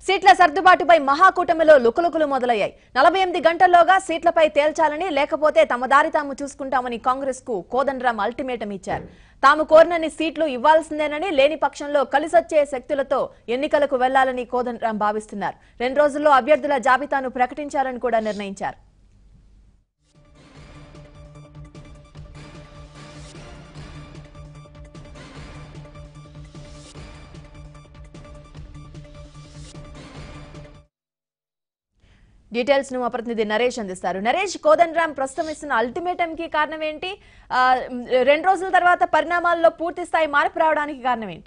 సీట్ల సర్దుబాటుపై మహాకూటమిలో లుకలుకులు మొదలయ్యాయి నలభై ఎనిమిది గంటల్లోగా సీట్లపై తేల్చాలని లేకపోతే తమ దారి తాము చూసుకుంటామని కాంగ్రెస్ కు కోదండరాం అల్టిమేటం ఇచ్చారు తాము కోరినన్ని సీట్లు ఇవ్వాల్సిందేనని లేని పక్షంలో కలిసొచ్చే శక్తులతో ఎన్నికలకు వెళ్లాలని కోదండరాం భావిస్తున్నారు రెండు రోజుల్లో అభ్యర్థుల జాబితాను ప్రకటించాలని కూడా నిర్ణయించారు డీటెయిల్స్ ను మా ప్రతినిధి నరేష్ అందిస్తారు నరేష్ కోదండరాం ప్రస్తుతం ఇస్తున్న అల్టిమేటం కి కారణం ఏంటి ఆ, రెండు రోజుల తర్వాత పరిణామాల్లో పూర్తి స్థాయి మార్పు రావడానికి కారణం ఏంటి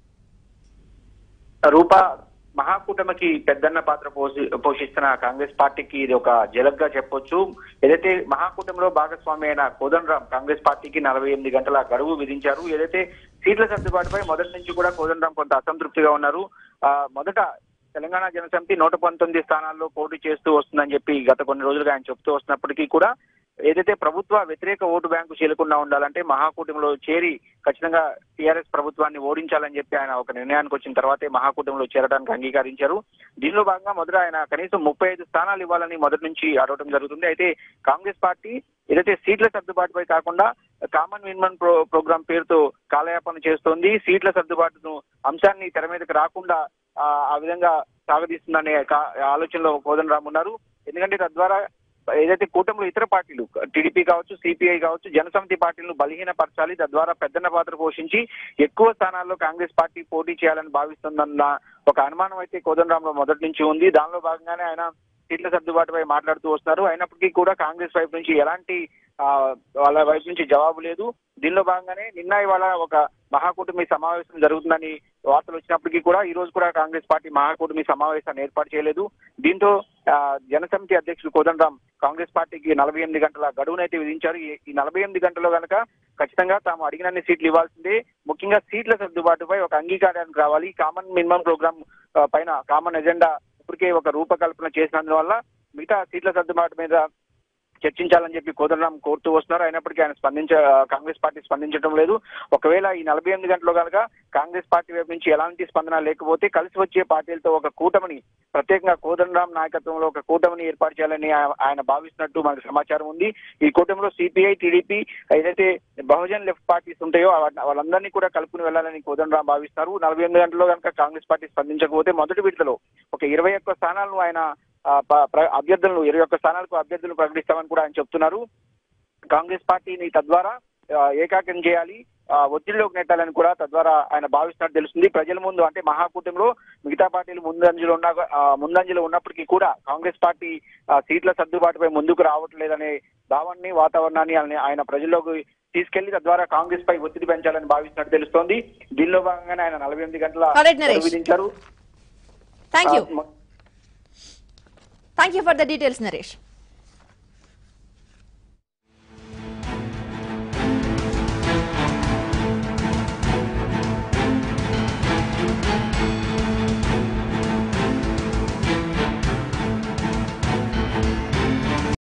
రూప మహాకూటమికి పెద్దన్న పాత్ర పోషి- పోషిస్తున్న కాంగ్రెస్ పార్టీకి ఇది ఒక జలగ్గా చెప్పొచ్చు ఏదైతే మహాకూటమిలో భాగస్వామి అయిన కోదండరాం కాంగ్రెస్ పార్టీకి నలభై ఎనిమిది గంటల గడువు విధించారు ఏదైతే సీట్ల సర్దుబాటుపై మొదటి నుంచి కూడా కోదండరాం కొంత అసంతృప్తిగా ఉన్నారు ఆ, మొదట తెలంగాణ జనసమితి నూట పంతొమ్మిది స్థానాల్లో పోటీ చేస్తూ వస్తుందని చెప్పి గత కొన్ని రోజులుగా ఆయన చెప్తూ వస్తున్నప్పటికీ కూడా ఏదైతే ప్రభుత్వ వ్యతిరేక ఓటు బ్యాంకు చీలకుండా ఉండాలంటే మహాకూటమిలో చేరి ఖచ్చితంగా టీఆర్ఎస్ ప్రభుత్వాన్ని ఓడించాలని చెప్పి ఆయన ఒక నిర్ణయానికి వచ్చిన తర్వాతే మహాకూటమిలో చేరడానికి అంగీకరించారు దీనిలో భాగంగా మొదట ఆయన కనీసం ముప్పై ఐదు స్థానాలు ఇవ్వాలని మొదటి నుంచి అడగడం జరుగుతుంది అయితే కాంగ్రెస్ పార్టీ ఏదైతే సీట్ల సర్దుబాటుపై కాకుండా కామన్ మినిమం ప్రో ప్రోగ్రామ్ పేరుతో కాలయాపన చేస్తోంది సీట్ల సర్దుబాటును అంశాన్ని తెర మీదకి రాకుండా ఆ ఆ విధంగా సాగదీస్తుందనే కా- ఆలోచనలో కోదండరామ్ ఉన్నారు ఎందుకంటే తద్వారా ఏదైతే కూటమిలో ఇతర పార్టీలు టీడీపీ కావచ్చు సిపిఐ కావచ్చు జనసమితి పార్టీలను బలహీనపరచాలి తద్వారా పెద్దన్న పాత్ర పోషించి ఎక్కువ స్థానాల్లో కాంగ్రెస్ పార్టీ పోటీ చేయాలని భావిస్తుందన్న ఒక అనుమానం అయితే కోదండరామ్ లో మొదటి నుంచి ఉంది దానిలో భాగంగానే ఆయన సీట్ల సర్దుబాటుపై మాట్లాడుతూ వస్తున్నారు అయినప్పటికీ కూడా కాంగ్రెస్ వైపు నుంచి ఎలాంటి ఆ, వాళ్ళ వైపు నుంచి జవాబు లేదు దీనిలో భాగంగానే నిన్న ఇవాళ ఒక మహాకూటమి సమావేశం జరుగుతుందని వార్తలు వచ్చినప్పటికీ కూడా ఈ రోజు కూడా కాంగ్రెస్ పార్టీ మహాకూటమి సమావేశాన్ని ఏర్పాటు చేయలేదు దీంతో ఆ, జనసమితి అధ్యక్షులు కోదండరాం కాంగ్రెస్ పార్టీకి నలభై ఎనిమిది గంటల గడువునైతే విధించారు ఈ- ఈ నలభై ఎనిమిది గంటల్లో గనక ఖచ్చితంగా తాము అడిగినన్ని సీట్లు ఇవ్వాల్సిందే ముఖ్యంగా సీట్ల సర్దుబాటుపై ఒక అంగీకారానికి రావాలి కామన్ మినిమం ప్రోగ్రామ్ ఆ, పైన కామన్ ఎజెండా ఇప్పటికే ఒక రూపకల్పన చేసినందువల్ల మిగతా సీట్ల సర్దుబాటు మీద చర్చించాలని చెప్పి కోదండరాం కోరుతూ వస్తున్నారు అయినప్పటికీ ఆయన స్పందించ కాంగ్రెస్ పార్టీ స్పందించడం లేదు ఒకవేళ ఈ నలభై ఎనిమిది గంటల్లో కనుక కాంగ్రెస్ పార్టీ వైపు నుంచి ఎలాంటి స్పందన లేకపోతే కలిసి వచ్చే పార్టీలతో ఒక కూటమిని ప్రత్యేకంగా కోదండరాం నాయకత్వంలో ఒక కూటమిని ఏర్పాటు చేయాలని ఆ- ఆయన భావిస్తున్నట్టు మనకు సమాచారం ఉంది ఈ కూటమిలో సిపిఐ టీడీపీ ఏదైతే బహుజన్ లెఫ్ట్ పార్టీస్ ఉంటాయో వాళ్ళ- వాళ్ళందరినీ కూడా కలుపుకుని వెళ్ళాలని కోదండరాం భావిస్తున్నారు నలభై ఎనిమిది గంటల్లో కనుక కాంగ్రెస్ పార్టీ స్పందించకపోతే మొదటి విడతలో ఒక ఇరవై ఒక్క స్థానాలను ఆయన ఆ, ప- ప్ర- అభ్యర్థులను ఇరవై ఒక్క స్థానాలకు అభ్యర్థులు ప్రకటిస్తామని కూడా ఆయన చెప్తున్నారు కాంగ్రెస్ పార్టీని తద్వారా ఆ, ఏకాకం చేయాలి ఆ, ఒత్తిడిలోకి నెట్టాలని కూడా తద్వారా ఆయన భావిస్తున్నట్టు తెలుస్తుంది ప్రజల ముందు అంటే మహాకూటమిలో మిగతా పార్టీలు ముందంజలో ఉన్న ఆ, ముందంజలో ఉన్నప్పటికీ కూడా కాంగ్రెస్ పార్టీ ఆ, సీట్ల సర్దుబాటుపై ముందుకు రావట్లేదనే భావాన్ని వాతావరణాన్ని ఆయన- ఆయన ప్రజల్లోకి తీసుకెళ్లి తద్వారా కాంగ్రెస్ పై ఒత్తిడి పెంచాలని భావిస్తున్నట్టు తెలుస్తోంది దీనిలో భాగంగానే ఆయన నలభై ఎనిమిది గంటల Alright, నరేష్. గడువు విధించారు థ్యాంక్ యూ ఆ, మ- thank you for the details Naresh